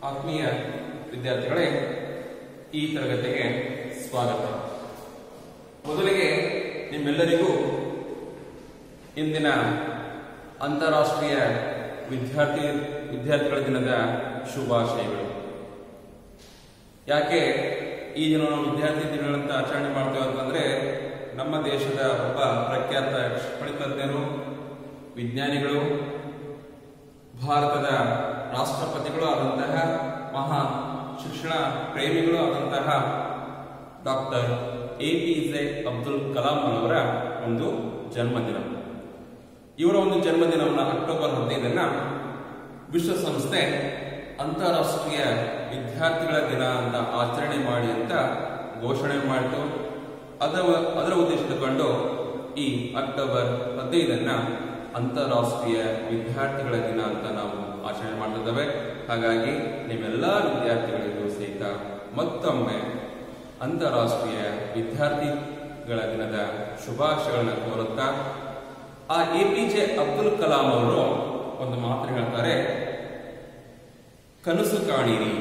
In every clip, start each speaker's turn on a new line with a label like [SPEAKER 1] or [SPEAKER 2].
[SPEAKER 1] ಆತ್ಮೀಯ ವಿದ್ಯಾರ್ಥಿಗಳೇ ಈ ತರಗತಿಗೆ ಸ್ವಾಗತ ಮೊದಲಿಗೆ ನಿಮ್ಮೆಲ್ಲರಿಗೂ ಇಂದಿನ ಅಂತಾರಾಷ್ಟ್ರೀಯ ವಿದ್ಯಾರ್ಥಿ ವಿದ್ಯಾರ್ಥಿಗಳ ದಿನದ ಶುಭಾಶಯಗಳು ಯಾಕೆ ಈ ದಿನ ನಾವು ವಿದ್ಯಾರ್ಥಿ ದಿನಗಳಂತ ಆಚರಣೆ ಮಾಡ್ತೇವೆ ಅಂತಂದ್ರೆ ನಮ್ಮ ದೇಶದ ಒಬ್ಬ ಪ್ರಖ್ಯಾತ ಗಣಿತಜ್ಞರು ವಿಜ್ಞಾನಿಗಳು ಭಾರತದ ರಾಷ್ಟ್ರಪತಿಗಳು ಆದಂತಹ ಮಹಾನ್ ಶಿಕ್ಷಣ ಪ್ರೇಮಿಗಳು ಆದಂತಹ doctor A P J Abdul Kalam ಅವರ ಒಂದು ಜನ್ಮದಿನ ಇವರ ಒಂದು ಜನ್ಮದಿನವನ್ನು ಅಕ್ಟೋಬರ್ ಹದಿನೈದನ್ನ ವಿಶ್ವಸಂಸ್ಥೆ ಅಂತಾರಾಷ್ಟ್ರೀಯ ವಿದ್ಯಾರ್ಥಿಗಳ ದಿನ ಅಂತ ಆಚರಣೆ ಮಾಡಿ ಅಂತ ಘೋಷಣೆ ಮಾಡಿತು ಅದರ ಅದರ ಉದ್ದೇಶಿಸಿಕೊಂಡು ಈ ಅಕ್ಟೋಬರ್ ಹದಿನೈದನ್ನ ಅಂತಾರಾಷ್ಟ್ರೀಯ ವಿದ್ಯಾರ್ಥಿಗಳ ದಿನ ಅಂತ ನಾವು ಆಚರಣೆ ಮಾಡ್ತಿದ್ದೇವೆ ಹಾಗಾಗಿ ನಿಮ್ಮೆಲ್ಲ ವಿದ್ಯಾರ್ಥಿಗಳಿಗೂ ಸಹಿತ ಮತ್ತೊಮ್ಮೆ ಅಂತಾರಾಷ್ಟ್ರೀಯ ವಿದ್ಯಾರ್ಥಿಗಳ ದಿನದ ಶುಭಾಶಯಗಳನ್ನು ಕೋರುತ್ತಾ ಆ A P J Abdul Kalam ಅವರು ಒಂದು ಮಾತು ಹೇಳ್ತಾರೆ ಕನಸು ಕಾಣಿರಿ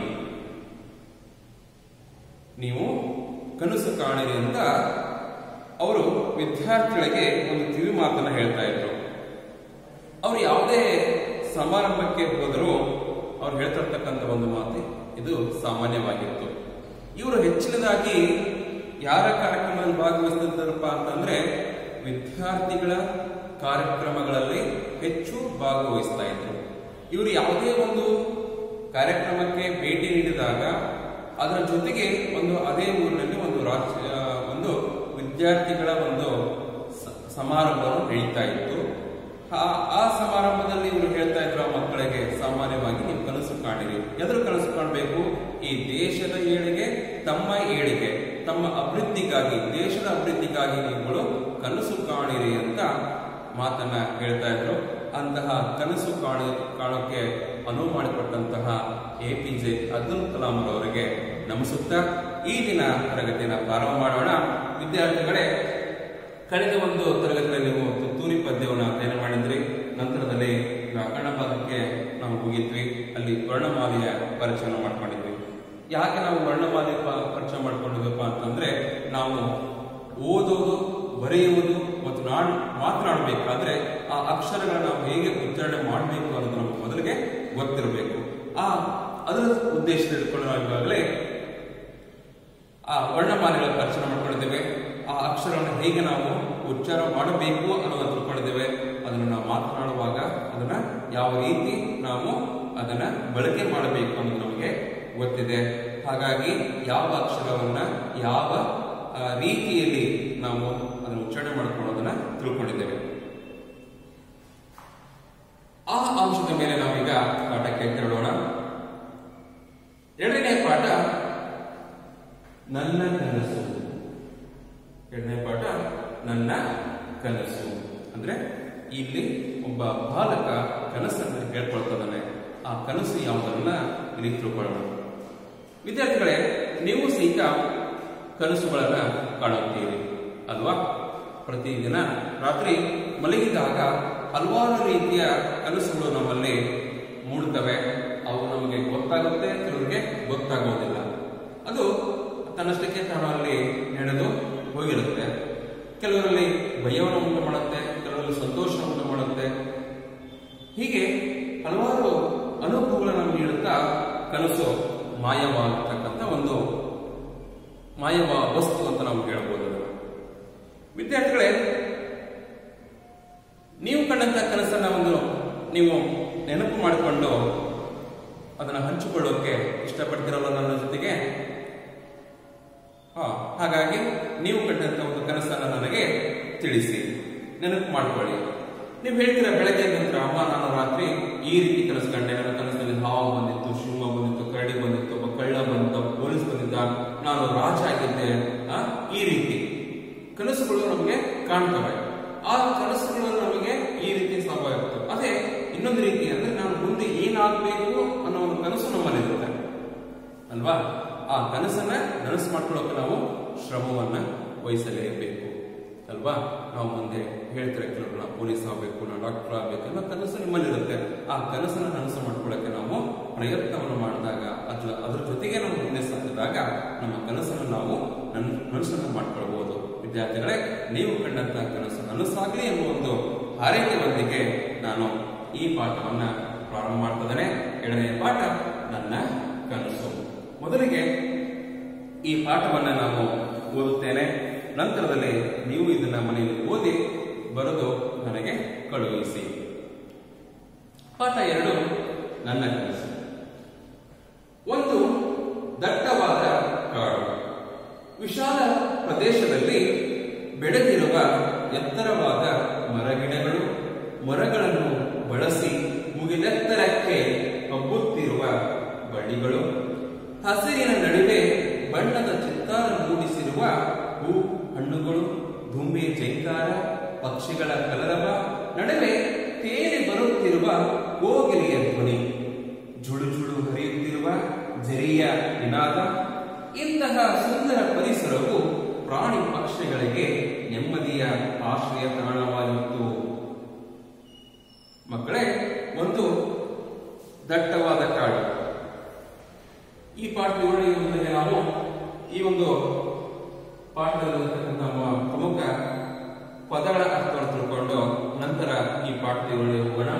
[SPEAKER 1] ನೀವು ಕನಸು ಕಾಣಿರಿ ಅಂತ ಅವರು ವಿದ್ಯಾರ್ಥಿಗಳಿಗೆ ಒಂದು ಕಿವಿ ಮಾತನ್ನ ಹೇಳ್ತಾ ಇದ್ರು ಅವ್ರು ಯಾವುದೇ ಸಮಾರಂಭಕ್ಕೆ ಹೋದರೂ ಅವ್ರು ಹೇಳ್ತಿರ್ತಕ್ಕಂಥ ಒಂದು ಮಾತು ಇದು ಸಾಮಾನ್ಯವಾಗಿತ್ತು ಇವರು ಹೆಚ್ಚಿನದಾಗಿ ಯಾರ ಕಾರ್ಯಕ್ರಮದಲ್ಲಿ ಭಾಗವಹಿಸ್ತಿದ್ದಾರಪ್ಪ ಅಂತಂದ್ರೆ ವಿದ್ಯಾರ್ಥಿಗಳ ಕಾರ್ಯಕ್ರಮಗಳಲ್ಲಿ ಹೆಚ್ಚು ಭಾಗವಹಿಸ್ತಾ ಇದ್ರು ಇವರು ಯಾವುದೇ ಒಂದು ಕಾರ್ಯಕ್ರಮಕ್ಕೆ ಭೇಟಿ ನೀಡಿದಾಗ ಅದರ ಜೊತೆಗೆ ಒಂದು ಅದೇ ಊರಿನಲ್ಲಿ ಒಂದು ರಾಜ್ಯ ಒಂದು ವಿದ್ಯಾರ್ಥಿಗಳ ಒಂದು ಸ- ಸಮಾರಂಭವನ್ನು ನಡೀತಾ ಇತ್ತು ಆ- ಆ ಸಮಾರಂಭದಲ್ಲಿ ಇವರು ಹೇಳ್ತಾ ಇದ್ರು ಆ ಮಕ್ಕಳಿಗೆ ಸಾಮಾನ್ಯವಾಗಿ ನೀವು ಕನಸು ಕಾಣಿರಿ ಎದುರು ಕನಸು ಕಾಣಬೇಕು ಈ ದೇಶದ ಏಳಿಗೆ ತಮ್ಮ ಏಳಿಗೆ ತಮ್ಮ ಅಭಿವೃದ್ಧಿಗಾಗಿ ದೇಶದ ಅಭಿವೃದ್ಧಿಗಾಗಿ ನೀವುಗಳು ಕನಸು ಕಾಣಿರಿ ಅಂತ ಮಾತನ್ನ ಹೇಳ್ತಾ ಇದ್ರು ಅಂತಹ ಕನಸು ಕಾಣ ಕಾಣೋಕೆ ಅನುವು ಮಾಡಿಕೊಟ್ಟಂತಹ A P J Abdul Kalam ಅವರಿಗೆ ನಮಿಸುತ್ತಾ ಈ ದಿನ ತರಗತಿಯನ್ನು ಪ್ರಾರಂಭ ಮಾಡೋಣ ವಿದ್ಯಾರ್ಥಿಗಳೇ ಕಳೆದ ಒಂದು ತರಗತಿಯಲ್ಲಿ ನೀವು ತುತ್ತೂರಿ ಪದ್ಯವನ್ನು ಅಧ್ಯಯನ ಮಾಡಿದ್ರಿ ನಂತರದಲ್ಲಿ ವ್ಯಾಕರಣ ಭಾಗಕ್ಕೆ ನಾವು ಹೋಗಿದ್ವಿ ಅಲ್ಲಿ ವರ್ಣಮಾಲೆಯ ಪರಿಚಯವನ್ನು ಮಾಡ್ಕೊಂಡಿದ್ವಿ ಯಾಕೆ ನಾವು ವರ್ಣಮಾಲೆ ಪ- ಪರಿಚಯ ಮಾಡ್ಕೊಂಡಿದ್ವಪ್ಪ ಅಂತಂದ್ರೆ ನಾವು ಓದೋದು ಬರೆಯುವುದು ಮತ್ತು ನಾಡ್ ಮಾತನಾಡಬೇಕಾದ್ರೆ ಆ ಅಕ್ಷರಗಳನ್ನ ನಾವು ಹೇಗೆ ಉಚ್ಚಾರಣೆ ಮಾಡಬೇಕು ಅನ್ನೋದು ನಮಗೆ ಮೊದಲಿಗೆ ಗೊತ್ತಿರಬೇಕು ಆ ಅದರ ಉದ್ದೇಶ ಇಟ್ಕೊಂಡು ನಾವು ಈಗಾಗಲೇ ಆ ವರ್ಣಮಾಲೆಗಳ ಪರಿಚಯ ಮಾಡ್ಕೊಂಡಿದ್ದೇವೆ ಆ ಅಕ್ಷರಗಳನ್ನು ಹೇಗೆ ನಾವು ಉಚ್ಚಾರ ಮಾಡಬೇಕು ಅನ್ನೋದನ್ನ ತಿಳ್ಕೊಂಡಿದ್ದೇವೆ ಅದನ್ನು ನಾವು ಮಾತನಾಡುವಾಗ ಅದನ್ನ ಯಾವ ರೀತಿ ನಾವು ಅದನ್ನ ಬಳಕೆ ಮಾಡಬೇಕು ಅನ್ನೋದು ನಮಗೆ ಗೊತ್ತಿದೆ ಹಾಗಾಗಿ ಯಾವ ಅಕ್ಷರವನ್ನ ಯಾವ ಆ, ರೀತಿಯಲ್ಲಿ ನಾವು ಅದನ್ನು ಉಚ್ಚಾರಣೆ ಮಾಡ್ಕೊಳ್ಳೋದನ್ನ ತಿಳ್ಕೊಂಡಿದ್ದೇವೆ ಆ ಅಂಶದ ಮೇಲೆ ನಾವೀಗ ಪಾಠಕ್ಕೆ ತೆರಳೋಣ ಎರಡನೇ ಪಾಠ ನನ್ನ ಕನಸು ಎರಡನೇ ಪಾಠ ನನ್ನ ಕನಸು ಅಂದ್ರೆ ಇಲ್ಲಿ ಒಬ್ಬ ಬಾಲಕ ಕನಸನ್ನು ಹೇಳ್ಕೊಳ್ತಾನೆ ಆ ಕನಸು ಯಾವುದನ್ನ ಇಲ್ಲಿ ತಿಳ್ಕೊಳ್ಳೋಣ ವಿದ್ಯಾರ್ಥಿಗಳೇ ನೀವು ಸಹಿತ ಕನಸುಗಳನ್ನ ಕಾಣುತ್ತೀರಿ ಅಲ್ವಾ ಪ್ರತಿದಿನ ರಾತ್ರಿ ಮಲಗಿದಾಗ ಹಲವಾರು ರೀತಿಯ ಕನಸುಗಳು ನಮ್ಮಲ್ಲಿ ಮೂಡುತ್ತವೆ ಅವು ನಮಗೆ ಗೊತ್ತಾಗುತ್ತೆ ಕೆಲವರಿಗೆ ಗೊತ್ತಾಗೋದಿಲ್ಲ ಅದು ತನ್ನಷ್ಟಕ್ಕೆ ತಾನು ಅಲ್ಲಿ ನಡೆದು ಹೋಗಿರುತ್ತೆ ಕೆಲವರಲ್ಲಿ ಭಯವನ್ನು ಉಂಟು ಮಾಡುತ್ತೆ ಕೆಲವರಲ್ಲಿ ಸಂತೋಷ ಉಂಟು ಮಾಡುತ್ತೆ ಹೀಗೆ ಹಲವಾರು ಅನುಭವಗಳನ್ನು ನಮ್ಗೆ ನೀಡುತ್ತಾ ಕನಸು ಮಾಯವಾಗತಕ್ಕಂಥ ಒಂದು ಮಾಯವ ವಸ್ತು ಅಂತ ನಾವು ಹೇಳ್ಬೋದು ವಿದ್ಯಾರ್ಥಿಗಳೇ ನೀವು ಕಂಡಂತ ಕನಸನ್ನ ಒಂದು ನೀವು ನೆನಪು ಮಾಡಿಕೊಂಡು ಅದನ್ನ ಹಂಚಿಕೊಳ್ಳೋಕೆ ಇಷ್ಟಪಡ್ತಿರಲ್ಲ ನನ್ನ ಜೊತೆಗೆ ಹಾ ಹಾಗಾಗಿ ನೀವು ಕಂಡಂತ ಒಂದು ಕನಸನ್ನ ನನಗೆ ತಿಳಿಸಿ ನೆನಪು ಮಾಡ್ಕೊಳ್ಳಿ ನೀವು ಹೇಳ್ತೀರಾ ಬೆಳಗ್ಗೆ ನಂತರ ಅಮ್ಮ ನಾನು ರಾತ್ರಿ ಈ ರೀತಿ ಕನಸು ಕಂಡೆ ನನ್ನ ಕನಸಿನಲ್ಲಿ ಹಾವು ಬಂದಿತ್ತು ಸಿಂಹ ಬಂದಿತ್ತು ಕರಡಿ ಬಂದಿತ್ತು ಒಬ್ಬ ಕಳ್ಳ ಬಂದಿದ್ದ ಪೊಲೀಸ್ ಬಂದಿದ್ದ ನಾನು ರಾಜ ಆಗಿದ್ದೆ ಆ, ಈ ರೀತಿ ಕನಸುಗಳು ನಮಗೆ ಕಾಣ್ತವೆ ಆ ಕನಸುಗಳು ನಮಗೆ ಈ ರೀತಿ ಸಂಭವಿತ್ತು ಅದೇ ಇನ್ನೊಂದು ರೀತಿ ಅಂದ್ರೆ ನಾನು ಮುಂದೆ ಏನಾಗಬೇಕು ಅನ್ನೋ ಒಂದು ಕನಸು ನಮ್ಮಲ್ಲಿರುತ್ತೆ ಅಲ್ವಾ ಆ ಕನಸನ್ನ ನನಸು ಮಾಡ್ಕೊಳ್ಳೋಕೆ ನಾವು ಶ್ರಮವನ್ನ ವಹಿಸಲೇಬೇಕು ಅಲ್ವಾ ನಾವು ಮುಂದೆ ಹೇಳ್ತಾರೆ ಕೆಲವರು ನಾವು ಪೊಲೀಸ್ ಆಗಬೇಕು ನಾವು ಡಾಕ್ಟರ್ ಆಗಬೇಕು ಅನ್ನೋ ಕನಸು ನಿಮ್ಮಲ್ಲಿರುತ್ತೆ ಆ ಕನಸನ್ನ ನನಸು ಮಾಡ್ಕೊಳ್ಳೋಕೆ ನಾವು ಪ್ರಯತ್ನವನ್ನು ಮಾಡಿದಾಗ ಗಮನಿಸಿದಾಗ ನಮ್ಮ ಕನಸನ್ನು ನಾವು ನನ್ನ ಮನಸ್ಸನ್ನು ಮಾಡ್ಕೊಳ್ಬಹುದು ವಿದ್ಯಾರ್ಥಿಗಳೇ ನೀವು ಕಂಡಂತಹ ಕನಸು ನನಸಾಗಲಿ ಎಂಬ ಒಂದು ಹಾರೈಕೆಯೊಂದಿಗೆ ನಾನು ಈ ಪಾಠವನ್ನ ಪ್ರಾರಂಭ ಮಾಡ್ತಿದ್ದೇನೆ ಎರಡನೇ ಪಾಠ ನನ್ನ ಕನಸು ಮೊದಲಿಗೆ ಈ ಪಾಠವನ್ನ ನಾನು ಓದುತ್ತೇನೆ ನಂತರದಲ್ಲಿ ನೀವು ಇದನ್ನ ಮನೆಯಲ್ಲಿ ಓದಿ ಬರೆದು ನನಗೆ ಕಳುಹಿಸಿ ಪಾಠ ಎರಡು ನನ್ನ ಕನಸು ಒಂದು ದಟ್ಟವಾದ ಕಾಡು ವಿಶಾಲ ಪ್ರದೇಶದಲ್ಲಿ ಬೆಳೆದಿರುವ ಎತ್ತರವಾದ ಮರಗಿಡಗಳು ಮರಗಳನ್ನು ಬಳಸಿ ಮುಗಿಲೆತ್ತರಕ್ಕೆ ಹಬ್ಬುತ್ತಿರುವ ಬಳ್ಳಿಗಳು ಹಸಿರಿನ ನಡುವೆ ಬಣ್ಣದ ಚಿತ್ತಾರ ಮೂಡಿಸಿರುವ ಹೂ ಹಣ್ಣುಗಳು ದುಂಬಿ ಜೈಕಾರ ಪಕ್ಷಿಗಳ ಕಲರವ ನಡುವೆ ತೇಲಿ ಬರುತ್ತಿರುವ ಕೋಗಿಲೆಯ ಧ್ವನಿ ಜುಳು ಜುಳು ಹರಿಯುತ್ತಿರುವ ಜರಿಯ ನಿನಾದ ಇಂತಹ ಸುಂದರ ಪರಿಸರವು ಪ್ರಾಣಿ ಪಕ್ಷಿಗಳಿಗೆ ನೆಮ್ಮದಿಯ ಆಶ್ರಯ ತಾಣವಾಗಿತ್ತು ಮಕ್ಕಳೇ ಒಂದು ದಟ್ಟವಾದ ಕಾಡು ಈ ಪಾಠ ವಿವರಣೆಯೊಂದಿಗೆ ನಾವು ಈ ಒಂದು ಪಾಠದಲ್ಲಿರ್ತಕ್ಕಂಥ ನಮ್ಮ ಪ್ರಮುಖ ಪದಗಳ ಅರ್ಥವನ್ನು ತಿಳ್ಕೊಂಡು ನಂತರ ಈ ಪಾಠ ವಿವರಣೆ ಹೋಗೋಣ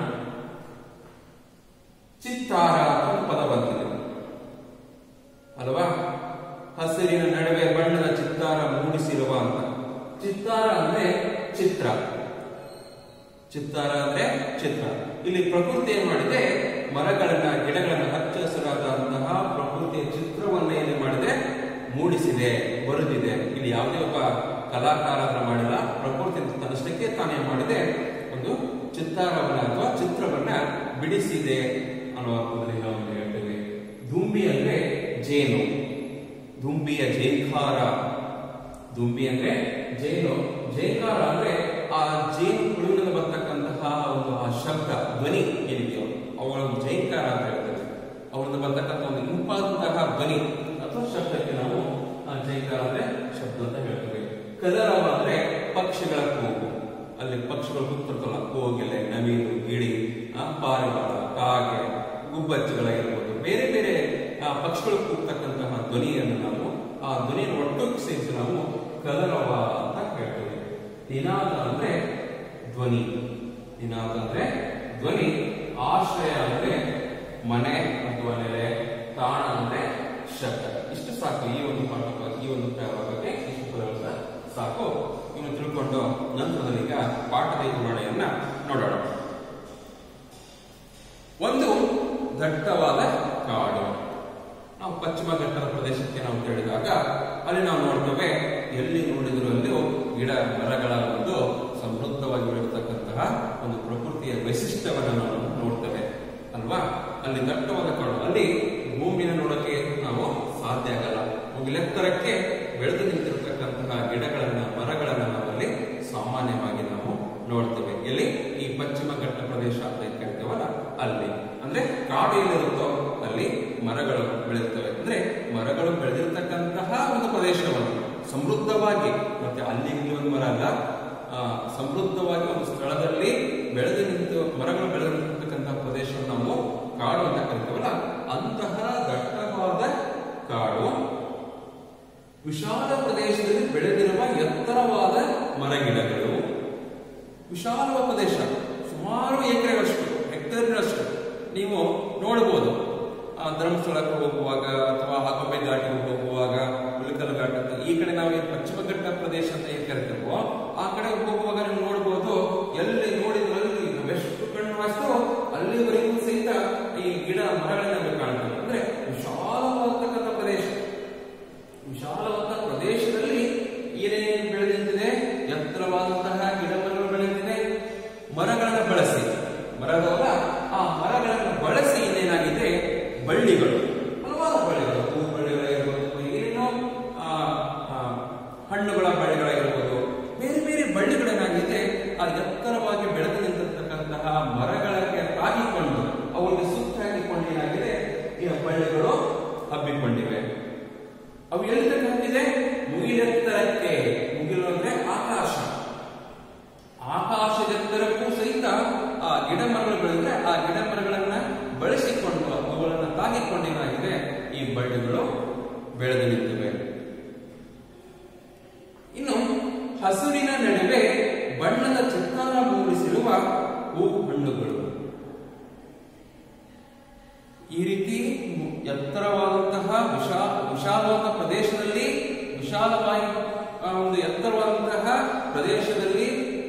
[SPEAKER 1] ಚಿತ್ತಾರ ಅಂತ ಪದ ಬಂದಿದೆ ಅಲ್ವಾ ಹಸಿರಿನ ನಡುವೆ ಬಣ್ಣದ ಚಿತ್ತಾರ ಮೂಡಿಸಿರುವ ಅಂತ ಚಿತ್ತಾರ ಅಂದ್ರೆ ಚಿತ್ರ ಚಿತ್ತಾರ ಅಂದ್ರೆ ಚಿತ್ರ ಇಲ್ಲಿ ಪ್ರಕೃತಿ ಏನ್ ಮಾಡಿದೆ ಮರಗಳನ್ನ ಗಿಡಗಳನ್ನ ಹಚ್ಚ ಹಸಿರಾದಂತಹ ಪ್ರಕೃತಿಯ ಚಿತ್ರವನ್ನ ಏನ್ ಮಾಡಿದೆ ಮೂಡಿಸಿದೆ ಬರೆದಿದೆ ಇಲ್ಲಿ ಯಾವುದೇ ಒಬ್ಬ ಕಲಾಕಾರ ಅದನ್ನ ಮಾಡಿಲ್ಲ ಪ್ರಕೃತಿ ತನ್ನಷ್ಟಕ್ಕೆ ತಾನೇ ಮಾಡಿದೆ ಒಂದು ಚಿತ್ತಾರವನ್ನ ಅಥವಾ ಚಿತ್ರವನ್ನ ಬಿಡಿಸಿದೆ ಅನ್ನೋ ಅರ್ಥದಲ್ಲಿ ನಾವು ಹೇಳ್ತೇವೆ ದುಂಬಿ ಅಂದ್ರೆ ಜೇನು ದುಂಬಿಯ ಜೇಂಕಾರ ದುಂಬಿ ಅಂದ್ರೆ ಜೇನು ಜೇಂಕಾರ ಅಂದ್ರೆ ಆ ಜೇನು ಹುಳುವಿನಿಂದ ಬರ್ತಕ್ಕಂತಹ ಒಂದು ಆ ಶಬ್ದ ಧ್ವನಿ ಏನಿದೆಯೋ ಅವುಗಳ ಒಂದು ಜೈಂಕಾರ ಅಂತ ಹೇಳ್ತೇವೆ ಅವರಿಂದ ಬರ್ತಕ್ಕಂಥ ಒಂದು ಇಂಪಾದಂತಹ ಧ್ವನಿ ಅಥವಾ ಶಬ್ದಕ್ಕೆ ನಾವು ಆ ಜೈಂಕಾರ ಅಂದ್ರೆ ಶಬ್ದ ಅಂತ ಹೇಳ್ತೇವೆ ಕಲರವ ಅಂದ್ರೆ ಪಕ್ಷಿಗಳ ಕೂಗು ಅಲ್ಲಿ ಪಕ್ಷಿಗಳು ಕೂಗ್ತಿರ್ತಲ್ಲ ಕೋಗಿಲೆ ನವಿಲು ಗಿಳಿ ಆ ಪಾರಿವಾಳ ಕಾಗೆ ಗುಬ್ಬಚ್ಚಿಗಳಾಗಿರ್ಬೋದು ಬೇರೆ ಬೇರೆ ಆ ಪಕ್ಷಿಗಳು ಕೂಗ್ತಕ್ಕಂತಹ ಧ್ವನಿಯನ್ನು ನಾವು ಆ ಧ್ವನಿಯನ್ನು ಒಟ್ಟೊಟ್ಟು ಸೇರಿಸಿ ನಾವು ಕಲರವ ಅಂತ ಹೇಳ್ತೇವೆ ನಿನಾದ ಅಂದ್ರೆ ಧ್ವನಿ ನಿನಾದ ಅಂದ್ರೆ ಧ್ವನಿ ಆಶ್ರಯ ಅಂದ್ರೆ ಮನೆ ಅಥವಾ ನೆಲೆ ತಾಣ ಅಂದ್ರೆ ಶಬ್ದ ಇಷ್ಟು ಸಾಕು ಈ ಒಂದು ಪಾಠ ಈ ಒಂದು ಬಗ್ಗೆ ಇಷ್ಟು ಪದಗಳು ಸಹ ಸಾಕು ಇನ್ನು ತಿಳ್ಕೊಂಡು ನಂತರದಲ್ಲಿ ಈಗ ಪಾಠದ ವಿವರಣೆಯನ್ನ ನೋಡೋಣ ಒಂದು ದಟ್ಟವಾದ ಕಾಡು ನಾವು ಪಶ್ಚಿಮ ಘಟ್ಟದ ಪ್ರದೇಶಕ್ಕೆ ನಾವು ಕೇಳಿದಾಗ ಅಲ್ಲಿ ನಾವು ನೋಡ್ತೇವೆ ಎಲ್ಲಿ ನೋಡಿದ್ರು ಅಲ್ಲೂ ಗಿಡ ಮರಗಳ ಒಂದು ಸಮೃದ್ಧವಾಗಿ ಬೆಳೆಯತಕ್ಕಂತಹ ಒಂದು ಪ್ರಕೃತಿಯ ವೈಶಿಷ್ಟ್ಯವನ್ನು ನಾವು ನೋಡ್ತೇವೆ ಅಲ್ವಾ ಅಲ್ಲಿ ದಟ್ಟವಾದ ಕಾಡು ಅಲ್ಲಿ ಭೂಮಿನ ನೋಡಕ್ಕೆ ನಾವು ಸಾಧ್ಯ ಆಗಲ್ಲ ಮುಗಿಲೆತ್ತರಕ್ಕೆ ಬೆಳೆದು ನಿಂತಿರತಕ್ಕಂತಹ ಗಿಡಗಳನ್ನ ಮರಗಳನ್ನ ನಾವಲ್ಲಿ ಸಾಮಾನ್ಯವಾಗಿ ನಾವು ನೋಡ್ತೇವೆ ಎಲ್ಲಿ ಈ ಪಶ್ಚಿಮ ಘಟ್ಟ ಪ್ರದೇಶ ಅಂತ ಏನ್ ಕರಿತೇವಲ್ಲ ಅಲ್ಲಿ ಅಂದ್ರೆ ಕಾಡು ಎಲ್ಲಿರುತ್ತೋ ಅಲ್ಲಿ ಮರಗಳು ಬೆಳೆಯುತ್ತವೆ ಅಂದ್ರೆ ಮರಗಳು ಬೆಳೆದಿರ್ತಕ್ಕಂತಹ ಒಂದು ಪ್ರದೇಶವನ್ನು ಸಮೃದ್ಧವಾಗಿ ಮತ್ತೆ ಅಲ್ಲಿ ಇಲ್ಲಿ ಒಂದು ಮರ ಅಲ್ಲ ಆ, ಸಮೃದ್ಧವಾಗಿ ಒಂದು ಸ್ಥಳದಲ್ಲಿ ಬೆಳೆದು ನಿಂತು ಮರಗಳು ಬೆಳೆದು ನಿಂತಿರ್ತಕ್ಕಂತಹ ಪ್ರದೇಶವನ್ನು ನಾವು ಕಾಡು ಅಂತ ಕರಿತೇವಲ್ಲ ಅಂತಹ ದಟ್ಟವಾದ ಕಾಡು ವಿಶಾಲ ಪ್ರದೇಶದಲ್ಲಿ ಬೆಳೆದಿರುವ ಎತ್ತರವಾದ ಮರಗಿಡಗಳು ವಿಶಾಲವಾದ ಪ್ರದೇಶ ಸುಮಾರು ಎಕರೆಗಳಷ್ಟು ಹೆಕ್ಟೇರ್ಗಳಷ್ಟು ನೀವು ನೋಡಬಹುದು ಆ ಧರ್ಮಸ್ಥಳಕ್ಕೆ ಹೋಗುವಾಗ ಅಥವಾ ಹಾಕೊಂಬೆ ಘಾಟಿಗೆ ಹೋಗುವಾಗ ಉಳಿಕಲ್ ಘಾಟ್ ಅಂತ ಈ ಕಡೆ ನಾವು ಏನು ಪಶ್ಚಿಮ ಘಟ್ಟ ಪ್ರದೇಶ ಅಂತ ಏನ್ ಕರಿತೀವೋ ಆ ಕಡೆ ಹೋಗುವಾಗ ನೀವು ನೋಡಬಹುದು ಎಲ್ಲಿ ನೋಡಿದ್ರು ಅಲ್ಲಿ ನಾವೆಷ್ಟು ಕಣ್ಣು ಹಾಸ್ತೋ ಅಲ್ಲಿವರೆಗೂ ಸಹಿತ ಈ ಗಿಡ ಮರಗಳನ್ನ ನಾವು ಕಾಣ್ತೇವೆ ಅಂದ್ರೆ ವಿಶಾಲವಾದತಕ್ಕಂಥ ಪ್ರದೇಶ ವಿಶಾಲವಾದ ಪ್ರದೇಶದಲ್ಲಿ ಏನೇನು ಬೆಳೆದಿದೆ ಎತ್ತರವಾದಂತಹ ಗಿಡ ಮರಗಳು ಬೆಳೆದಿದೆ ಮರಗಳನ್ನು ಬಳಸಿ ಮರದವರ ಆ ಮರಗಳನ್ನು ಬಳಸಿ ಏನೇನಾಗಿದೆ ಬಳ್ಳಿಗಳು ಹಲವಾರು ಬಳ್ಳಿಗಳು ಹೂ ಬಳ್ಳಿಗಳಾಗಿರ್ಬೋದು ಏನೇನೋ ಆ, ಆ, ಹಣ್ಣುಗಳ ಬಳ್ಳಿಗಳಾಗಿರ್ಬೋದು ಬೇರೆ ಬೇರೆ ಬಳ್ಳಿಗಳೇನಾಗಿದೆ ಆ ಎತ್ತರವಾಗಿ ಬೆಳೆದು ನಿಂತಿರ್ತಕ್ಕಂತಹ ಮರಗಳಿಗೆ ತಾಗಿಕೊಂಡು ಅವುಗಳಿಗೆ ಸುತ್ತ ಹಾಕಿಕೊಂಡು ಏನಾಗಿದೆ ಈ ಬಳ್ಳಿಗಳು ಹಬ್ಬಿಕೊಂಡಿವೆ ಅವು ಎಲ್ಲಿ ತನಕ ಹಬ್ಬಿದೆ ಮುಗಿಲೆತ್ತರಕ್ಕೆ ಮುಗಿಲು ಅಂದ್ರೆ ಆಕಾಶ ಆಕಾಶದೆತ್ತರಕ್ಕೂ ಸಹಿತ ಆ ಗಿಡ ಮರಗಳು ಬೆಳೆದ್ರೆ ಆ ಗಿಡ ಮರಗಳನ್ನ ಬಳಸಿಕೊಂಡು ಅವುಗಳನ್ನ ತಾಗಿಕೊಂಡು ಏನಾಗಿದೆ ಈ ಬಳ್ಳಿಗಳು ಬೆಳೆದು ನಿಂತಿವೆ ಇನ್ನು ಹಸುರಿನ ನಡುವೆ ಬಣ್ಣದ ಚಿತ್ತಾರ ಮೂಡಿಸಿರುವ ಹೂ ಹಣ್ಣುಗಳು ಈ ರೀತಿ ಎತ್ತರವಾದಂತಹ ವಿಶಾ ವಿಶಾಲವಾದ ಪ್ರದೇಶದಲ್ಲಿ ವಿಶಾಲವಾಗಿ ಆ, ಒಂದು ಎತ್ತರವಾದಂತಹ ಪ್ರದೇಶದಲ್ಲಿ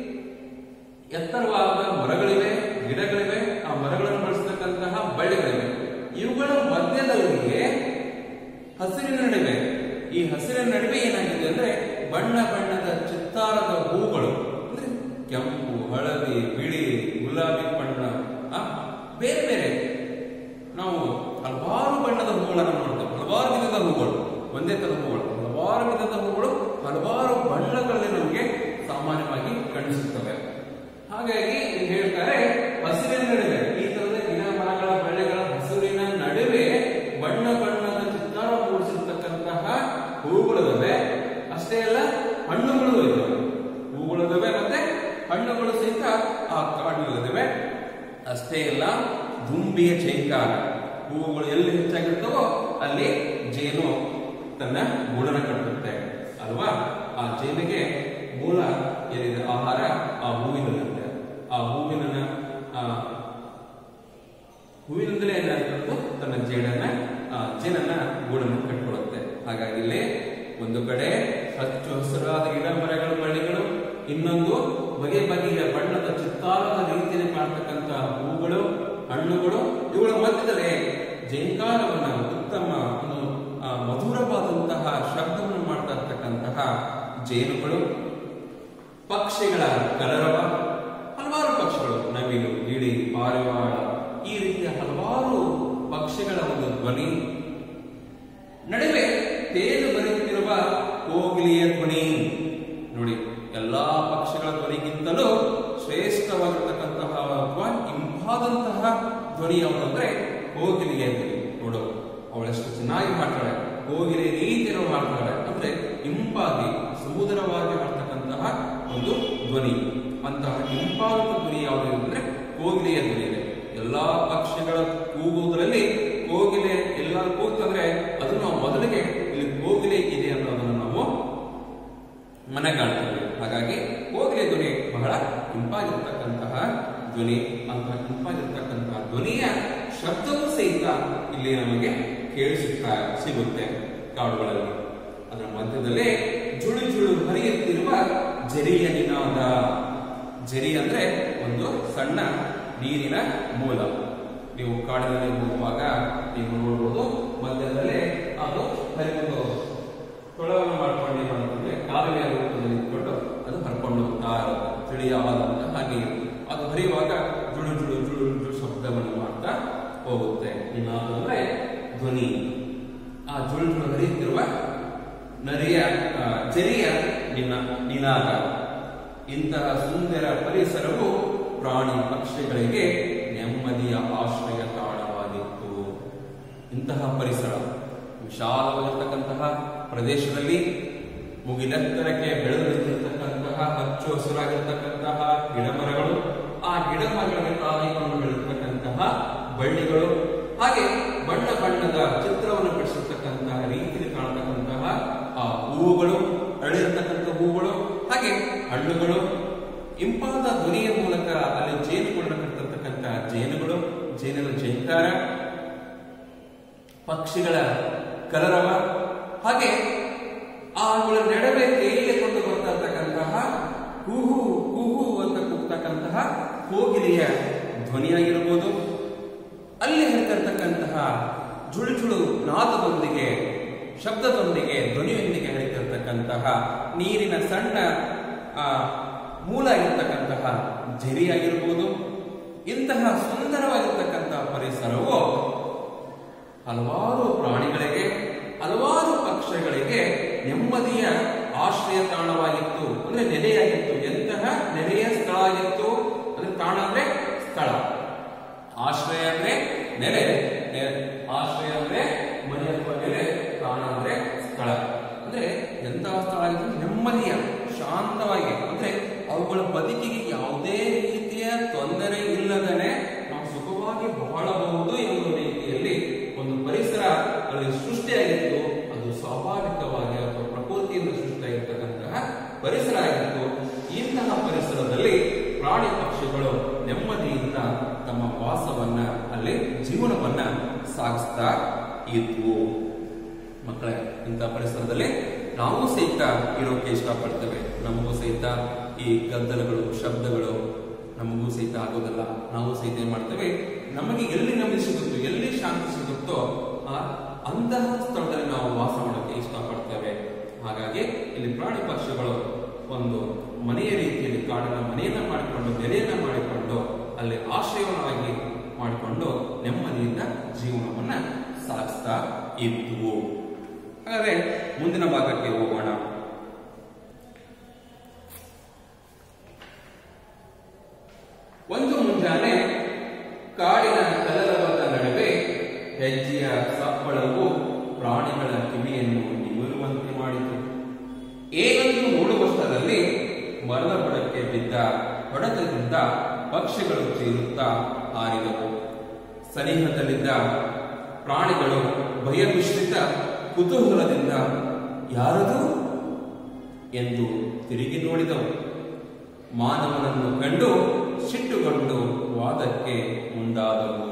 [SPEAKER 1] ಎತ್ತರವಾದ ಮರಗಳಿವೆ ಗಿಡಗಳಿವೆ ಆ ಮರಗಳನ್ನು ಬಳಸತಕ್ಕಂತಹ ಬಳ್ಳಿಗಳಿವೆ ಇವುಗಳ ಮಧ್ಯದಲ್ಲಿಯೇ ಹಸಿರಿನ ನಡುವೆ ಈ ಹಸಿರಿನ ನಡುವೆ ಏನಾಗಿದೆ ಅಂದ್ರೆ ಬಣ್ಣ ಬಣ್ಣದ ಚಿತ್ತಾರದ ಹೂಗಳು ಅಂದ್ರೆ ಕೆಂಪು ಹಳದಿ ಬಿಳಿ ಗುಲಾಬಿ ಬಣ್ಣ ಆ, ಬೇರೆ ಬೇರೆ ನಾವು ಹಲವಾರು ಬಣ್ಣದ ಹೂಗಳನ್ನು ನೋಡ್ತೇವೆ ಹಲವಾರು ವಿಧದ ಹೂಗಳು ಒಂದೇ ತರದ ಹೂಗಳು ಹಲವಾರು ವಿಧದ ಹೂಗಳು ಹಲವಾರು ಬಣ್ಣಗಳಲ್ಲಿ ನಮಗೆ ಸಾಮಾನ್ಯವಾಗಿ ಕಾಣಿಸುತ್ತವೆ ಹಾಗಾಗಿ ಇಲ್ಲಿ ಹೇಳ್ತಾರೆ ಹಸಿರಿನ ನಡುವೆ ಈ ತರದ ಗಿಡ ಮರಗಳ ಬಳ್ಳಿಗಳ ಹಸಿರಿನ ನಡುವೆ ಬಣ್ಣ ಬಣ್ಣದ ಚಿತ್ತಾರ ಮೂಡಿಸಿರ್ತಕ್ಕಂತಹ ಹೂಗಳಿದಾವೆ ಅಷ್ಟೇ ಅಲ್ಲ ಹಣ್ಣುಗಳು ಇದ್ದಾವೆ ಹೂಗಳಿದಾವೆ ಮತ್ತೆ ಹಣ್ಣುಗಳು ಸಹಿತ ಆ ಕಾಡಿನಲ್ಲಿದ್ದಾವೆ ಅಷ್ಟೇ ಅಲ್ಲ ದುಂಬಿಯ ಚೈಕಾರ ಹೂವುಗಳು ಎಲ್ಲಿ ಹೆಚ್ಚಾಗಿರ್ತವೋ ಅಲ್ಲಿ ಜೇನು ತನ್ನ ಗೂಡನ್ನು ಕಟ್ಟುತ್ತೆ ಅಲ್ವಾ ಆ ಜೇನಿಗೆ ಮೂಲ ಏನಿದೆ ಆಹಾರ ಆ ಹೂವಿನಲ್ಲಿರುತ್ತೆ ಆ ಹೂವಿನ ಆ, ಹೂವಿನಿಂದಲೇ ಏನಾಗ್ತದ್ದು ತನ್ನ ಜೇಡನ್ನ ಆ, ಜೇನನ್ನ ಗೂಡನ್ನು ಕಟ್ಕೊಳ್ಳುತ್ತೆ ಹಾಗಾಗಿ ಇಲ್ಲಿ ಒಂದು ಕಡೆ ಹಚ್ಚು ಹಸಿರಾದ ಗಿಡ ಮರಗಳ ಬಳ್ಳಿಗಳು ಇನ್ನೊಂದು ಬಗೆ ಬಗೆಯ ಬಣ್ಣದ ಚಿತ್ತಾರದ ರೀತಿಯಲ್ಲಿ ಕಾಣ್ತಕ್ಕಂಥ ಹೂಗಳು ಹಣ್ಣುಗಳು ಇವುಗಳ ಮಧ್ಯದಲ್ಲಿ ಜೈಂಕಾರವನ್ನ ಉತ್ತಮ ಒಂದು ಆ, ಮಧುರವಾದಂತಹ ಶಬ್ದವನ್ನು ಮಾಡ್ತಾ ಇರ್ತಕ್ಕಂತಹ ಜೇನುಗಳು ಪಕ್ಷಿಗಳ ಕಲರವ ಹಲವಾರು ಪಕ್ಷಿಗಳು ನವಿಲು ಗಿಳಿ ಪಾರಿವಾಳ ಈ ರೀತಿಯ ಹಲವಾರು ಪಕ್ಷಿಗಳ ಒಂದು ಧ್ವನಿ ನಡುವೆ ತೇಲು ಬರುತ್ತಿರುವ ಕೋಗಿಲೆಯ ಧ್ವನಿ ನೋಡಿ ಎಲ್ಲಾ ಪಕ್ಷಿಗಳ ಧ್ವನಿಗಿಂತಲೂ ಶ್ರೇಷ್ಠವಾಗಿರ್ತಕ್ಕಂತಹ ಅಥವಾ ಇಂಪಾದಂತಹ ಧ್ವನಿ ಯಾವುದು ಅಂದ್ರೆ ಕೋಗಿಲೆಯ ಧ್ವನಿ ನೋಡು ಅವಳೆಷ್ಟು ಚೆನ್ನಾಗಿ ಹಾಡ್ತಾಳೆ ಕೋಗಿಲೆ ರೀತಿಯಲ್ಲಿ ಹಾಡ್ತಾಳೆ ಅಂದ್ರೆ ಇಂಪಾಗಿ ಸುಮಧುರವಾಗಿ ಹಾಡ್ತಕ್ಕಂತಹ ಒಂದು ಧ್ವನಿ ಅಂತಹ ಇಂಪಾದ ಧ್ವನಿ ಯಾವುದು ಅಂದ್ರೆ ಕೋಗಿಲೆಯ ಧ್ವನಿ ಇದೆ ಎಲ್ಲಾ ಪಕ್ಷಿಗಳ ಕೂಗುವುದರಲ್ಲಿ ಕೋಗಿಲೆ ಎಲ್ಲ ಕೂಗ್ತಂದ್ರೆ ಅದು ನಾವು ಮೊದಲಿಗೆ ಇಲ್ಲಿ ಕೋಗಿಲೆ ಇದೆ ಅನ್ನೋದನ್ನು ನಾವು ಮನಗಾಣ್ತೇವೆ ಹಾಗಾಗಿ ಕೋಗಿಲೆ ಧ್ವನಿ ಬಹಳ ಇಂಪಾಗಿರ್ತಕ್ಕಂತಹ ಧ್ವನಿ ಅಂತಹ ಇಂಪಾಗಿರ್ತಕ್ಕಂತಹ ಧ್ವನಿಯ ಶಬ್ದವೂ ಸಹಿತ ಇಲ್ಲಿ ನಮಗೆ ಕೇಳಿಸುತ್ತಾ ಸಿಗುತ್ತೆ ಕಾಡುಗಳಲ್ಲಿ ಅದರ ಮಧ್ಯದಲ್ಲೇ ಜುಳು ಜುಳು ಹರಿಯುತ್ತಿರುವ ಜರಿಯ ನಿನಾದ ಜರಿ ಅಂದ್ರೆ ಒಂದು ಸಣ್ಣ ನೀರಿನ ಮೂಲ ನೀವು ಕಾಡಿನಲ್ಲಿ ಹೋಗುವಾಗ ನೀವು ನೋಡಬಹುದು ಮಧ್ಯದಲ್ಲೇ ಅದು ಹರಿದು ತೊಳವನ್ನು ಮಾಡ್ಕೊಂಡು ಏನ್ ಮಾಡುತ್ತದೆ ಕಾಲುವೆಯ ರೂಪದಲ್ಲಿ ಇಟ್ಕೊಂಡು ಅದು ಹರ್ಕೊಂಡು ಹೋಗ್ತಾ ಇರುತ್ತೆ ತಿಳಿಯಾದಂತಹ ನೀರು ಅದು ಹರಿಯುವಾಗ ಜುಳು ಜುಳು ಜುಳು ಜುಳು ಶಬ್ದವನ್ನು ಮಾಡ್ತಾ ಹೋಗುತ್ತೆ ನಿನಾದ ಅಂದ್ರೆ ಧ್ವನಿ ಆ ಜುಳು ಜುಳು ಹರಿಯುತ್ತಿರುವ ನರಿಯ ಆ, ಜರಿಯ ನಿನ ನಿನಾದ ಇಂತಹ ಸುಂದರ ಪರಿಸರವು ಪ್ರಾಣಿ ಪಕ್ಷಿಗಳಿಗೆ ನೆಮ್ಮದಿಯ ಆಶ್ರಯ ತಾಣವಾಗಿತ್ತು ಇಂತಹ ಪರಿಸರ ವಿಶಾಲವಾಗಿರ್ತಕ್ಕಂತಹ ಪ್ರದೇಶದಲ್ಲಿ ಮುಗಿಲೆತ್ತರಕ್ಕೆ ಬೆಳೆದು ನಿಂತಿರ್ತಕ್ಕಂತಹ ಹಚ್ಚು ಹಸಿರಾಗಿರ್ತಕ್ಕಂತಹ ಗಿಡಮರಗಳು ಆ ಗಿಡಮರಗಳಿಗೆ ತಾಯಿಕೊಂಡು ಬೆಳೆದಿರ್ತಕ್ಕಂತಹ ಬಳ್ಳಿಗಳು ಹಾಗೆ ಬಣ್ಣ ಬಣ್ಣದ ಚಿತ್ರವನ್ನು ಬಿಡಿಸಿರ್ತಕ್ಕಂತಹ ರೀತಿಯಲ್ಲಿ ಕಾಣತಕ್ಕಂತಹ ಆ ಹೂವುಗಳು ಅಳಿರ್ತಕ್ಕಂಥ ಹೂವುಗಳು ಹಾಗೆ ಹಣ್ಣುಗಳು ಇಂಪಾದ ಧ್ವನಿಯ ಮೂಲಕ ಅಲ್ಲಿ ಜೇನುಗಳನ್ನು ಕಟ್ಟಿರ್ತಕ್ಕಂತಹ ಜೇನುಗಳು ಜೇನಿನ ಜೈಕಾರ ಪಕ್ಷಿಗಳ ಕಲರವ ಹಾಗೆ ಅವುಗಳ ನಡುವೆ ತೇಲಿಕೊಂಡು ಬರ್ತಾ ಇರ್ತಕ್ಕಂತಹ ಕೂಹು ಕೂಹು ಅಂತ ಕೂಗ್ತಕ್ಕಂತಹ ಕೋಗಿಲೆಯ ಧ್ವನಿಯಾಗಿರ್ಬೋದು ಅಲ್ಲಿ ಹೇಳ್ತಿರ್ತಕ್ಕಂತಹ ಜುಳು ಜುಳು ನಾದದೊಂದಿಗೆ ಶಬ್ದದೊಂದಿಗೆ ಧ್ವನಿಯೊಂದಿಗೆ ಹೇಳ್ತಿರ್ತಕ್ಕಂತಹ ನೀರಿನ ಸಣ್ಣ ಆ, ಮೂಲ ಆಗಿರ್ತಕ್ಕಂತಹ ಜರಿಯಾಗಿರ್ಬೋದು ಇಂತಹ ಸುಂದರವಾಗಿರ್ತಕ್ಕಂತಹ ಪರಿಸರವು ಹಲವಾರು ಪ್ರಾಣಿಗಳಿಗೆ ಹಲವಾರು ಪಕ್ಷಿಗಳಿಗೆ ನೆಮ್ಮದಿಯ ಆಶ್ರಯ ತಾಣವಾಗಿತ್ತು ಅಂದ್ರೆ ನೆಲೆಯಾಗಿತ್ತು ಎಂತಹ ನೆಲೆಯ ಸ್ಥಳ ಆಗಿತ್ತು ಅಂದ್ರೆ ತಾಣ ಅಂದ್ರೆ ಸ್ಥಳ ಆಶ್ರಯ ಅಂದ್ರೆ ನೆಲೆ ನೆ- ಆಶ್ರಯ ಅಂದ್ರೆ ಮನೆ ಅಥವಾ ನೆಲೆ ತಾಣ ಅಂದ್ರೆ ಸ್ಥಳ ಅಂದ್ರೆ ಎಂತಹ ಸ್ಥಳ ಆಗಿತ್ತು ನೆಮ್ಮದಿಯ ಶಾಂತವಾಗಿ ಅಂದ್ರೆ ಅವುಗಳ ಬದುಕಿಗೆ ಯಾವುದೇ ರೀತಿಯ ತೊಂದರೆ ಇಲ್ಲದನೆ ನಾವು ಸುಖವಾಗಿ ಬಾಳಬಹುದು ಎಂಬ ರೀತಿಯಲ್ಲಿ ಒಂದು ಪರಿಸರ ಅಲ್ಲಿ ಸೃಷ್ಟಿಯಾಗಿತ್ತು ಅದು ಸಾಗಿಸ್ತಾ ಇದ್ವು ಮಕ್ಕಳೇ ಇಂಥ ಪರಿಸರದಲ್ಲಿ ನಾವು ಸಹಿತ ಇರೋಕೆ ಇಷ್ಟಪಡ್ತೇವೆ ನಮಗೂ ಸಹಿತ ಈ ಗದ್ದಲಗಳು ಶಬ್ದಗಳು ನಮಗೂ ಸಹಿತ ಆಗೋದಿಲ್ಲ ನಾವು ಸಹಿತ ಏನ್ ಮಾಡ್ತೇವೆ ನಮಗೆ ಎಲ್ಲಿ ನೆಮ್ಮದಿ ಸಿಗುತ್ತೋ ಎಲ್ಲಿ ಶಾಂತಿ ಸಿಗುತ್ತೋ ಆ ಅಂತಹ ಸ್ಥಳದಲ್ಲಿ ನಾವು ವಾಸ ಮಾಡೋಕೆ ಇಷ್ಟಪಡ್ತೇವೆ ಹಾಗಾಗಿ ಇಲ್ಲಿ ಪ್ರಾಣಿ ಪಕ್ಷಿಗಳು ಒಂದು ಮನೆಯ ರೀತಿಯಲ್ಲಿ ಕಾಡಿನ ಮನೆಯನ್ನ ಮಾಡಿಕೊಂಡು ನೆಲೆಯನ್ನ ಮಾಡಿಕೊಂಡು ಅಲ್ಲಿ ಆಶ್ರಯವನ್ನಾಗಿ ಮಾಡಿಕೊಂಡು ನೆಮ್ಮದಿಯಿಂದ ಜೀವನವನ್ನ ಸಾಗಿಸ್ತಾ ಇದ್ವು ಹಾಗಾದ್ರೆ ಮುಂದಿನ ಭಾಗಕ್ಕೆ ಹೋಗೋಣ ಒಂದು ಮುಂಜಾನೆ ಕಾಡಿನ ಕಲರವದ ನಡುವೆ ಹೆಜ್ಜೆಯ ಸಪ್ಪಳವು ಪ್ರಾಣಿಗಳ ಕಿವಿಯನ್ನು ನಿಮಿರುವಂತೆ ಮಾಡಿತು ಏನೆಂದು ನೋಡುವಷ್ಟರಲ್ಲಿ ಮರದ ಬುಡಕ್ಕೆ ಬಿದ್ದ ಹೊಡೆತದಿಂದ ಪಕ್ಷಿಗಳು ಚೀರುತ್ತಾ ಹಾರಿದವು ಸನಿಹದಲ್ಲಿದ್ದ ಪ್ರಾಣಿಗಳು ಭಯಮಿಶ್ರಿತ ಕುತೂಹಲದಿಂದ ಯಾರದು ಎಂದು ತಿರುಗಿ ನೋಡಿದವು ಮಾನವನನ್ನು ಕಂಡು ಸಿಟ್ಟುಗೊಂಡು ವಾದಕ್ಕೆ ಮುಂದಾದವು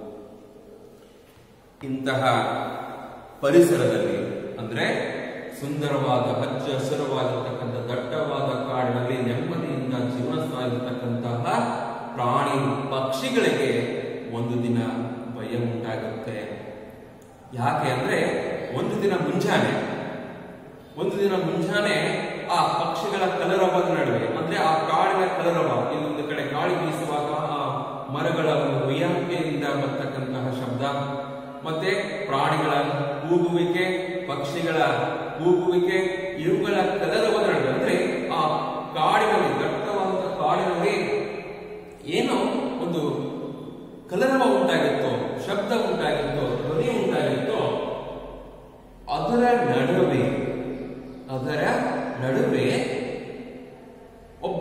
[SPEAKER 1] ಇಂತಹ ಪರಿಸರದಲ್ಲಿ ಅಂದ್ರೆ ಸುಂದರವಾದ ಹಚ್ಚ ಹಸಿರವಾಗಿರ್ತಕ್ಕಂಥ ದಟ್ಟವಾದ ಕಾಡಿನಲ್ಲಿ ನೆಮ್ಮದಿಯಿಂದ ಜೀವನ ಸಾಗಿರ್ತಕ್ಕಂತಹ ಪ್ರಾಣಿ ಪಕ್ಷಿಗಳಿಗೆ ಒಂದು ದಿನ ಭಯ ಉಂಟಾಗುತ್ತೆ ಯಾಕೆ ಅಂದ್ರೆ ಒಂದು ದಿನ ಮುಂಜಾನೆ ಒಂದು ದಿನ ಮುಂಜಾನೆ ಆ ಪಕ್ಷಿಗಳ ಕಲರವದ ನಡುವೆ ಅಂದ್ರೆ ಆ ಕಾಡಿನ ಕಲರವ ಇನ್ನೊಂದು ಕಡೆ ಗಾಳಿ ಬೀಸುವಾಗ ಆ ಮರಗಳ ಒಂದು ಉಯ್ಯಾಕೆಯಿಂದ ಬರ್ತಕ್ಕಂತಹ ಶಬ್ದ ಮತ್ತೆ ಪ್ರಾಣಿಗಳ ಕೂಗುವಿಕೆ ಪಕ್ಷಿಗಳ ಕೂಗುವಿಕೆ ಇವುಗಳ ಕಲರವದ ನಡುವೆ ಅಂದ್ರೆ ಆ ಕಾಡಿನಲ್ಲಿ ದಟ್ಟವಾದ ಕಾಡಿನಲ್ಲಿ ಏನೋ ಒಂದು ಕಲರವ ಉಂಟಾಗಿತ್ತೋ ಶಬ್ದ ಉಂಟಾಗಿತ್ತೋ ಧ್ವನಿ ಉಂಟಾಗಿತ್ತೋ ಅದರ ನಡುವೆ ಅದರ ನಡುವೆ ಒಬ್ಬ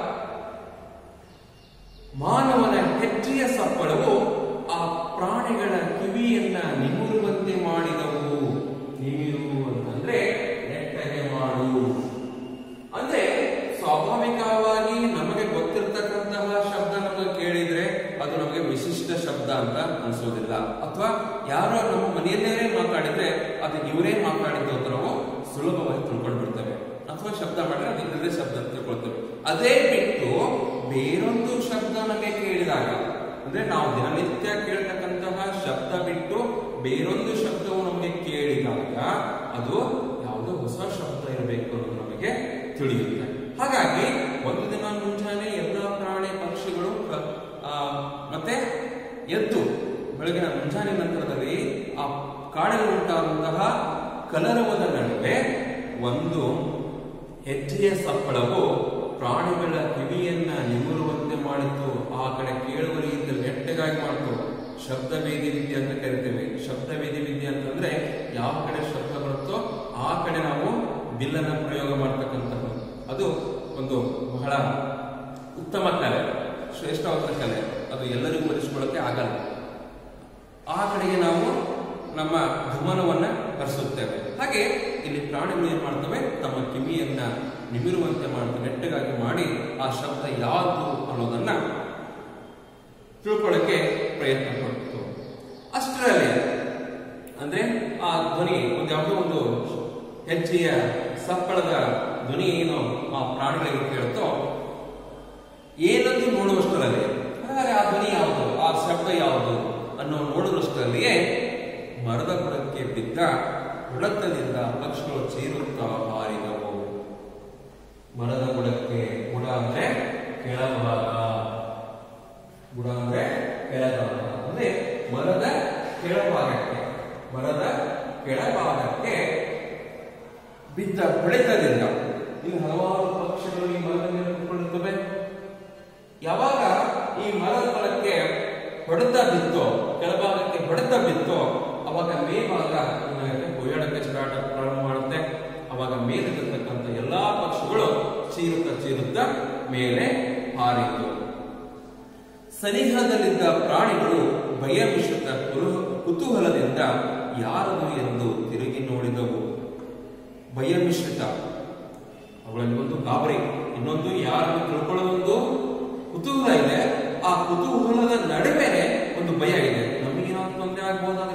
[SPEAKER 1] ಮಾನವನ ಹೆಜ್ಜೆಯ ಸಪ್ಪಳವು ಆ ಪ್ರಾಣಿಗಳ ಕಿವಿಯನ್ನ ನಿಮುರುವಂತೆ ಮಾಡಿದವು ನಿಮಿರು ಅಂತಂದ್ರೆ ನೆಟ್ಟಗೆ ಮಾಡು ಅಂದ್ರೆ ಸ್ವಾಭಾವಿಕವಾಗಿ ನಮಗೆ ಗೊತ್ತಿರ್ತಕ್ಕಂತಹ ಶಬ್ದ ನಮಗೆ ಕೇಳಿದ್ರೆ ಅದು ನಮಗೆ ವಿಶಿಷ್ಟ ಶಬ್ದ ಅಂತ ಅನ್ಸೋದಿಲ್ಲ ಅಥವಾ ಯಾರೋ ನಮ್ಮ ಮನೆಯಲ್ಲೇ ಮಾತಾಡಿದ್ರೆ ಅದು ಇವರೇ ಮಾತಾಡಿದ್ದು ಅಂತ ನಾವು ಸುಲಭವಾಗಿ ತಿಳ್ಕೊಂಡು ಬಿಡ್ತೇವೆ ಅಥವಾ ಶಬ್ದ ಮಾಡಿದ್ರೆ ಅದು ಇಲ್ಲದೆ ಶಬ್ದ ಅಂತ ತಿಳ್ಕೊಳ್ತೇವೆ ಅದೇ ಬಿಟ್ಟು ಬೇರೊಂದು ಶಬ್ದ ನಮಗೆ ಕೇಳಿದಾಗ ಅಂದ್ರೆ ನಾವು ದಿನನಿತ್ಯ ಕೇಳ್ತಕ್ಕಂತಹ ಶಬ್ದ ಬಿಟ್ಟು ಬೇರೊಂದು ಶಬ್ದವು ನಮಗೆ ಕೇಳಿದಾಗ ಅದು ಯಾವುದೋ ಹೊಸ ಶಬ್ದ ಇರಬೇಕು ಅನ್ನೋದು ನಮಗೆ ತಿಳಿಯುತ್ತೆ ಹಾಗಾಗಿ ಒಂದು ದಿನ ಮುಂಜಾನೆ ಎಲ್ಲ ಪ್ರಾಣಿ ಪಕ್ಷಿಗಳು ಕ- ಆ, ಮತ್ತೆ ಎದ್ದು ಬೆಳಗಿನ ಮುಂಜಾನೆ ನಂತರದಲ್ಲಿ ಆ ಕಾಡಿನಲ್ಲಿ ಉಂಟಾದಂತಹ ಕಲರವದ ನಡುವೆ ಒಂದು ಹೆಜ್ಜೆಯ ಸಪ್ಪಳವು ಪ್ರಾಣಿಗಳ ಕಿವಿಯನ್ನ ನಿಮುರುವಂತೆ ಮಾಡಿತು ಆ ಕಡೆ ಕೇಳುವ ರೀತಿಯಲ್ಲಿ ನೆಟ್ಟಗಾಗಿ ಮಾಡಿತು ಶಬ್ದ ವೇದಿ ವಿದ್ಯೆ ಅಂತ ಕರಿತೇವೆ ಶಬ್ದ ವೇದಿ ವಿದ್ಯೆ ಅಂತಂದ್ರೆ ಯಾವ ಕಡೆ ಶಬ್ದ ಬರುತ್ತೋ ಆ ಕಡೆ ನಾವು ಬಿಲ್ಲನ್ನ ಪ್ರಯೋಗ ಮಾಡ್ತಕ್ಕಂಥದ್ದು ಅದು ಒಂದು ಬಹಳ ಉತ್ತಮ ಕಲೆ ಶ್ರೇಷ್ಠವಾದ ಕಲೆ ಅದು ಎಲ್ಲರಿಗೂ ಒಲಿಸ್ಕೊಳ್ಳೋಕೆ ಆಗಲ್ಲ ಆ ಕಡೆಗೆ ನಾವು ನಮ್ಮ ಗಮನವನ್ನ ಹರಿಸುತ್ತೇವೆ ಹಾಗೆ ಇಲ್ಲಿ ಪ್ರಾಣಿಗಳು ಏನ್ ಮಾಡ್ತವೆ ತಮ್ಮ ಕಿವಿಯನ್ನ ನಿಮಿರುವಂತೆ ಮಾಡ್ತವೆ ನೆಟ್ಟಗಾಗಿ ಮಾಡಿ ಆ ಶಬ್ದ ಯಾವುದು ಅನ್ನೋದನ್ನ ತಿಳ್ಕೊಳ್ಳಕ್ಕೆ ಪ್ರಯತ್ನ ಪಡ್ತು ಅಷ್ಟರಲ್ಲಿ ಅಂದ್ರೆ ಆ ಧ್ವನಿ ಒಂದು ಯಾವುದೋ ಒಂದು ಹೆಜ್ಜೆಯ ಸಪ್ಪಳದ ಧ್ವನಿ ಏನು ಆ ಪ್ರಾಣಿಗಳಿಗೆ ಕೇಳುತ್ತೋ ಏನಂದು ನೋಡುವಷ್ಟರಲ್ಲಿ ಹಾಗಾದ್ರೆ ಆ ಧ್ವನಿ ಯಾವುದು ಆ ಶಬ್ದ ಯಾವುದು ಅನ್ನೋ ನೋಡುವಷ್ಟರಲ್ಲಿಯೇ ಮರದ ಬುಡಕ್ಕೆ ಬಿದ್ದ ಹೊಡೆತದಿಂದ ಪಕ್ಷಿಗಳು ಚೀರುತ್ತಾ ಹಾರಿದವು ಮರದ ಬುಡಕ್ಕೆ ಬುಡ ಅಂದ್ರೆ ಕೆಳಭಾಗ ಬುಡ ಅಂದ್ರೆ ಕೆಳಭಾಗ ಅಂದ್ರೆ ಮರದ ಕೆಳಭಾಗಕ್ಕೆ ಮರದ ಕೆಳಭಾಗಕ್ಕೆ ಬಿದ್ದ ಹೊಡೆತದಿಂದ ಇನ್ನು ಹಲವಾರು ಪಕ್ಷಿಗಳು ಈ ಮರದ ಮೇಲೆ ಕುತ್ಕೊಂಡಿರ್ತವೆ ಯಾವಾಗ ಈ ಮರದ ಬಲಕ್ಕೆ ಹೊಡೆತ ಬಿತ್ತೋ ಕೆಳಭಾಗಕ್ಕೆ ಹೊಡೆತ ಬಿತ್ತೋ ಅವಾಗ ಮೇಲ್ಭಾಗ ಏನಾಗುತ್ತೆ ಕೊಯ್ಯಾಡಕ್ಕೆ ಸ್ಟಾರ್ಟ್ ಪ್ರಾರಂಭ ಮಾಡುತ್ತೆ ಅವಾಗ ಮೇಲಿರತಕ್ಕಂಥ ಎಲ್ಲಾ ಪಕ್ಷಿಗಳು ಚೀರುತ್ತಾ ಚೀರುತ್ತಾ ಮೇಲೆ ಹಾರಿತು ಸನಿಹದಲ್ಲಿದ್ದ ಪ್ರಾಣಿಗಳು ಭಯ ಮಿಶ್ರಿತ ಕುರು- ಕುತೂಹಲದಿಂದ ಯಾರದು ಎಂದು ತಿರುಗಿ ನೋಡಿದವು ಭಯ ಮಿಶ್ರಿತ ಅವುಗಳಲ್ಲಿ ಒಂದು ಗಾಬರಿ ಇನ್ನೊಂದು ಯಾರನ್ನು ತಿಳ್ಕೊಳ್ಳೋದೊಂದು ಕುತೂಹಲ ಇದೆ ಆ ಕುತೂಹಲದ ನಡುವೆ ಒಂದು ಭಯ ಇದೆ ನಮಗೇನಾದ್ರು ತೊಂದರೆ ಆಗ್ಬೋದಾದ್ರೆ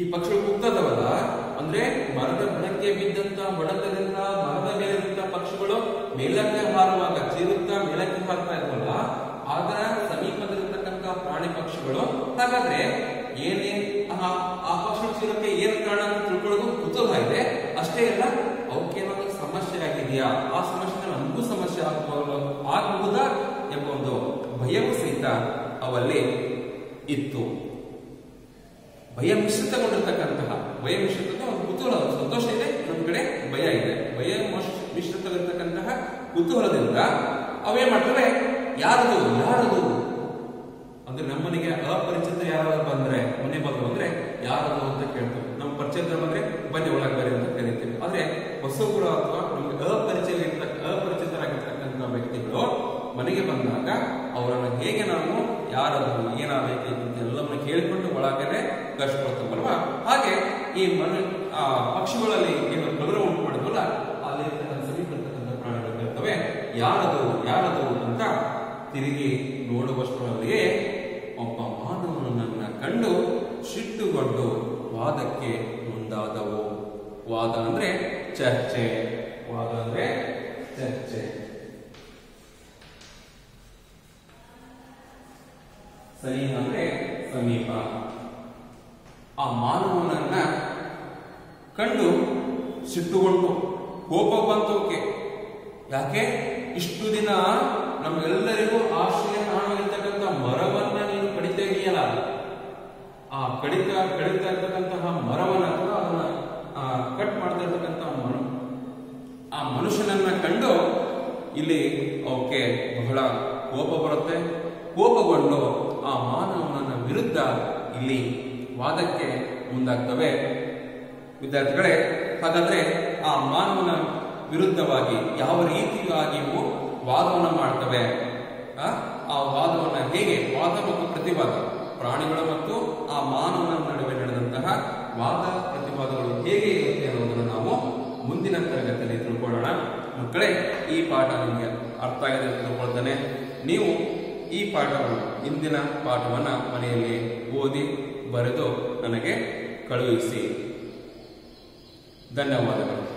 [SPEAKER 1] ಪಕ್ಷಿಗಳು ಕೂಗ್ತದವಲ್ಲ ಅಂದ್ರೆ ಮರದ ಬುಡಕ್ಕೆ ಬಿದ್ದಂತ ಹೊಡೆತದಿಂದ ಮರದ ಮೇಲಿದ್ದಂತ ಪಕ್ಷಿಗಳು ಮೇಲಕ್ಕೆ ಹಾರುವಾಗ ಚೀರುತ್ತಾ ಮೇಲಕ್ಕೆ ಹಾರ್ತಾ ಇದ್ವಲ್ಲ ಅದರ ಸಮೀಪದಲ್ಲಿರ್ತಕ್ಕಂಥ ಪ್ರಾಣಿ ಪಕ್ಷಿಗಳು ಹಾಗಾದ್ರೆ ಏನೇ ಆ ಆ ಪಕ್ಷಿ ಚೀರಕ್ಕೆ ಏನ್ ಕಾರಣ ಅಂತ ತಿಳ್ಕೊಳ್ಳೋದು ಕುತೂಹಲ ಇದೆ ಅಷ್ಟೇ ಅಲ್ಲ ಅವಕ್ಕೇನಾದ್ರೂ ಸಮಸ್ಯೆ ಆಗಿದೆಯಾ ಆ ಸಮಸ್ಯೆ ನಮಗೂ ಸಮಸ್ಯೆ ಆಗಬಹುದು ಆಗಬಹುದಾ ಎಂಬ ಒಂದು ಭಯವೂ ಸಹಿತ ಅವಲ್ಲಿ ಇತ್ತು ಭಯ ಮಿಶ್ರಿತಗೊಂಡಿರ್ತಕ್ಕಂತಹ ಭಯ ಮಿಶ್ರಿತದ ಒಂದು ಕುತೂಹಲ ಒಂದು ಸಂತೋಷ ಇದೆ ನಮ್ಮ ಕಡೆ ಭಯ ಇದೆ ಭಯ ಮಶ್- ಮಿಶ್ರಿತವಿರ್ತಕ್ಕಂತಹ ಕುತೂಹಲದಿಂದ ಅವೇ ಮಾಡ್ತವೆ ಯಾರದು ಯಾರದು ಅಂದ್ರೆ ನಮ್ಮನೆಗೆ ಅಪರಿಚಿತ ಯಾರಾದ್ರೂ ಬಂದ್ರೆ ಮನೆ ಬಂದು ಬಂದ್ರೆ ಯಾರದು ಅಂತ ಕೇಳ್ತೇವೆ ನಮ್ಮ ಪರಿಚಯದ ಬಂದ್ರೆ ಬನ್ನಿ ಒಳಗೆ ಬರ್ರಿ ಅಂತ ಕರಿತೀವಿ ಆದ್ರೆ ಹೊಸಬರು ಅಥವಾ ನಮ್ಗೆ ಅಪರಿಚಯ ಅಪರಿಚಿತರಾಗಿರ್ತಕ್ಕಂಥ ವ್ಯಕ್ತಿಗಳು ಮನೆಗೆ ಬಂದಾಗ ಅವರನ್ನು ಹೇಗೆ ನಾವು ಯಾರದು ಏನಾಗಬೇಕು ಅಂತ ಎಲ್ಲವನ್ನ ಕೇಳಿಕೊಂಡು ಒಳಗಡೆ ಕಳ್ಸಿಕೊಳ್ತೇವಲ್ವಾ ಹಾಗೆ ಈ ಮನ ಆ ಪಕ್ಷಿಗಳಲ್ಲಿ ಏನು ಗೌರವ ಉಂಟು ಮಾಡಿದ್ವಲ್ಲ ಅಲ್ಲಿ ಸಮೀಪಿರ್ತಕ್ಕಂಥ ಪ್ರಾಣಿಗಳು ಇರ್ತವೆ ಯಾರದು ಯಾರದು ಅಂತ ತಿರುಗಿ ನೋಡುವಷ್ಟರಲ್ಲಿಯೇ ಒಬ್ಬ ಮಾನವನನ್ನ ಕಂಡು ಸಿಟ್ಟುಗೊಂಡು ವಾದಕ್ಕೆ ಮುಂದಾದವು ವಾದ ಅಂದ್ರೆ ಚರ್ಚೆ ವಾದ ಅಂದ್ರೆ ಚರ್ಚೆ ಸರಿ ಅಂದ್ರೆ ಸಮೀಪ ಆ ಮಾನವನನ್ನ ಕಂಡು ಸಿಟ್ಟುಗೊಂಡು ಕೋಪ ಬಂತೋಕೆ ಯಾಕೆ ಇಷ್ಟು ದಿನ ನಮ್ಮೆಲ್ಲರಿಗೂ ಆಶ್ರಯ ಕಾಣುವಂತಕ್ಕಂಥ ಮರವನ್ನ ನೀನು ಕಡಿತಾ ಇದೆಯಲ್ಲ ಆ ಕಡಿತ ಕಡಿತಾ ಇರ್ತಕ್ಕಂತಹ ಮರವನ್ನ ಅಥವಾ ಅದನ್ನ ಆ, ಕಟ್ ಮಾಡ್ತಾ ಇರ್ತಕ್ಕಂತಹ ಮರ ಆ ಮನುಷ್ಯನನ್ನ ಕಂಡು ಇಲ್ಲಿ ಅವಕ್ಕೆ ಬಹಳ ಕೋಪ ಬರುತ್ತೆ ಕೋಪಗೊಂಡು ಆ ಮಾನವನ ವಿರುದ್ಧ ಇಲ್ಲಿ ವಾದಕ್ಕೆ ಮುಂದಾಗ್ತವೆ ವಿದ್ಯಾರ್ಥಿಗಳೇ ಹಾಗಾದ್ರೆ ಆ ಮಾನವನ ವಿರುದ್ಧವಾಗಿ ಯಾವ ರೀತಿಯಾಗಿಯೂ ವಾದವನ್ನ ಮಾಡ್ತವೆ ಆ ಆ ವಾದವನ್ನ ಹೇಗೆ ವಾದ ಮತ್ತು ಪ್ರತಿವಾದ ಪ್ರಾಣಿಗಳು ಮತ್ತು ಆ ಮಾನವನ ನಡುವೆ ನಡೆದಂತಹ ವಾದ ಪ್ರತಿವಾದಗಳು ಹೇಗೆ ಇರುತ್ತೆ ಅನ್ನೋದನ್ನು ನಾವು ಮುಂದಿನ ತರಗತಿಯಲ್ಲಿ ತಿಳ್ಕೊಳ್ಳೋಣ ಮಕ್ಕಳೇ ಈ ಪಾಠ ನಿಮಗೆ ಅರ್ಥ ಆಗಿದೆ ಅಂತ ತಿಳ್ಕೊಳ್ತಾನೆ ನೀವು ಈ ಪಾಠವನ್ನು ಇಂದಿನ ಪಾಠವನ್ನ ಮನೆಯಲ್ಲಿ ಓದಿ ಬರೆದು ನನಗೆ ಕಳುಹಿಸಿ ಧನ್ಯವಾದಗಳು